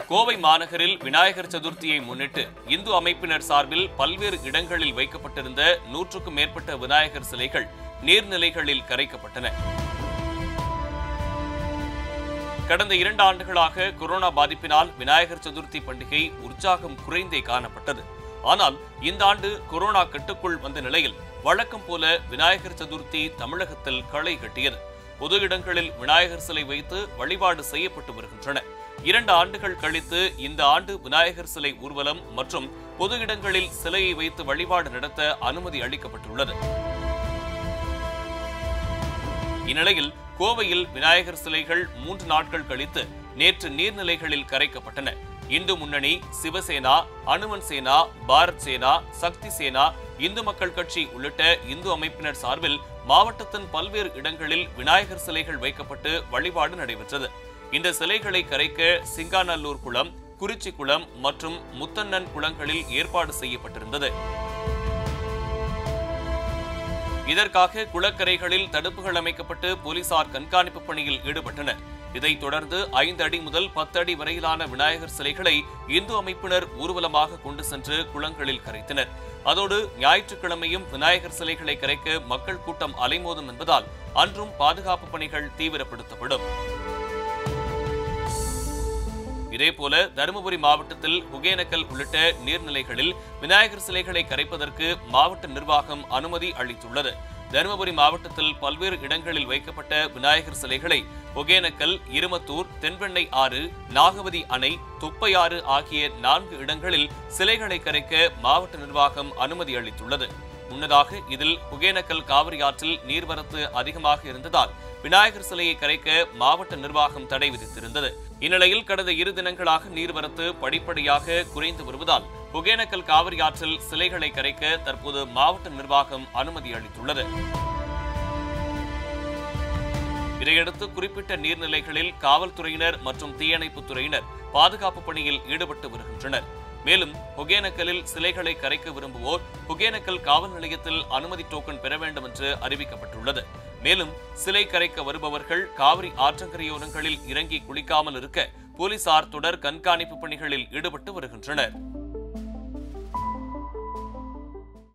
கோவை மாநகரில் விநாயகர் சதுர்த்தியை முன்னிட்டு இந்து அமைப்பினர் சார்பில் பல்வேறு இடங்களில் வைக்கப்பட்டிருந்த நூற்றுக்கும் மேற்பட்ட விநாயகர் சிலைகள் நீர்நிலைகளில் கரைக்கப்பட்டன கடந்த இரண்டு ஆண்டுகளாக கொரோனா பாதிப்பினால் விநாயகர் சதுர்த்தி பண்டிகை உற்சாகம் குறைந்தே காணப்பட்டது ஆனால் இந்த ஆண்டு கொரோனா கட்டுக்குள் வந்த நிலையில் வழக்கம் போல விநாயகர் சதுர்த்தி தமிழகத்தில் களை கட்டியது பொது இடங்களில் விநாயகர் சிலை வைத்து வழிபாடு செய்யப்பட்டு வருகின்றன இரண்டு ஆண்டுகள் கழித்து இந்த ஆண்டு விநாயகர் சிலை ஊர்வலம் மற்றும் பொது இடங்களில் சிலையை வைத்து வழிபாடு நடத்த அனுமதி அளிக்கப்பட்டுள்ளது இந்நிலையில் கோவையில் விநாயகர் சிலைகள் மூன்று நாட்கள் கழித்து நேற்று நீர்நிலைகளில் கரைக்கப்பட்டன இந்து முன்னணி சிவசேனா அனுமன் சேனா பாரத் சேனா சக்தி சேனா இந்து மக்கள் கட்சி உள்ளிட்ட இந்து அமைப்பினர் சார்பில் மாவட்டத்தின் பல்வேறு இடங்களில் விநாயகர் சிலைகள் வைக்கப்பட்டு வழிபாடு நடைபெற்றது இந்த சிலைகளை கரைக்க சிங்காநல்லூர் குளம் குறிச்சி குளம் மற்றும் முத்தண்ணன் குளங்களில் ஏற்பாடு செய்யப்பட்டிருந்தது இதற்காக குளக்கரைகளில் தடுப்புகள் அமைக்கப்பட்டு போலீசார் கண்காணிப்பு பணியில் ஈடுபட்டனர் இதைத் தொடர்ந்து ஐந்து அடி முதல் பத்து அடி வரையிலான விநாயகர் சிலைகளை இந்து அமைப்பினர் ஊர்வலமாக கொண்டு சென்று குளங்களில் கரைத்தனர் அதோடு ஞாயிற்றுக்கிழமையும் விநாயகர் சிலைகளை கரைக்க மக்கள் கூட்டம் அலைமோதும் என்பதால் அன்றும் பாதுகாப்பு பணிகள் தீவிரப்படுத்தப்படும் இதேபோல தருமபுரி மாவட்டத்தில் ஒகேனக்கல் உள்ளிட்ட நீர்நிலைகளில் விநாயகர் சிலைகளை கரைப்பதற்கு மாவட்ட நிர்வாகம் அனுமதி அளித்துள்ளது தருமபுரி மாவட்டத்தில் பல்வேறு இடங்களில் வைக்கப்பட்ட விநாயகர் சிலைகளை ஒகேனக்கல் இருமத்தூர் தென்பெண்ணை ஆறு நாகவதி அணை தொப்பையாறு ஆகிய நான்கு இடங்களில் சிலைகளை கரைக்க மாவட்ட நிர்வாகம் அனுமதி அளித்துள்ளது முன்னதாக இதில் ஒகேனக்கல் காவிரி ஆற்றில் நீர்வரத்து அதிகமாக இருந்ததால் விநாயகர் சிலையை கரைக்க மாவட்ட நிர்வாகம் தடை விதித்திருந்தது இந்நிலையில் கடந்த இரு தினங்களாக நீர்வரத்து படிப்படியாக குறைந்து வருவதால் ஒகேனக்கல் காவிரி ஆற்றில் சிலைகளை கரைக்க தற்போது மாவட்ட நிர்வாகம் அனுமதி அளித்துள்ளது இதையடுத்து குறிப்பிட்ட நீர்நிலைகளில் காவல்துறையினர் மற்றும் தீயணைப்புத் துறையினர் பாதுகாப்பு பணியில் ஈடுபட்டு வருகின்றனர் மேலும் ஒகேனக்கலில் சிலைகளை கரைக்க விரும்புவோர் ஒகேனக்கல் காவல் நிலையத்தில் அனுமதி டோக்கன் பெற வேண்டும் என்று அறிவிக்கப்பட்டுள்ளது மேலும் சிலை கரைக்க வருபவர்கள் காவிரி ஆற்றங்கரையோரங்களில் இறங்கி குளிக்காமல் இருக்க போலீசார் தொடர் கண்காணிப்பு பணிகளில் ஈடுபட்டு வருகின்றனர்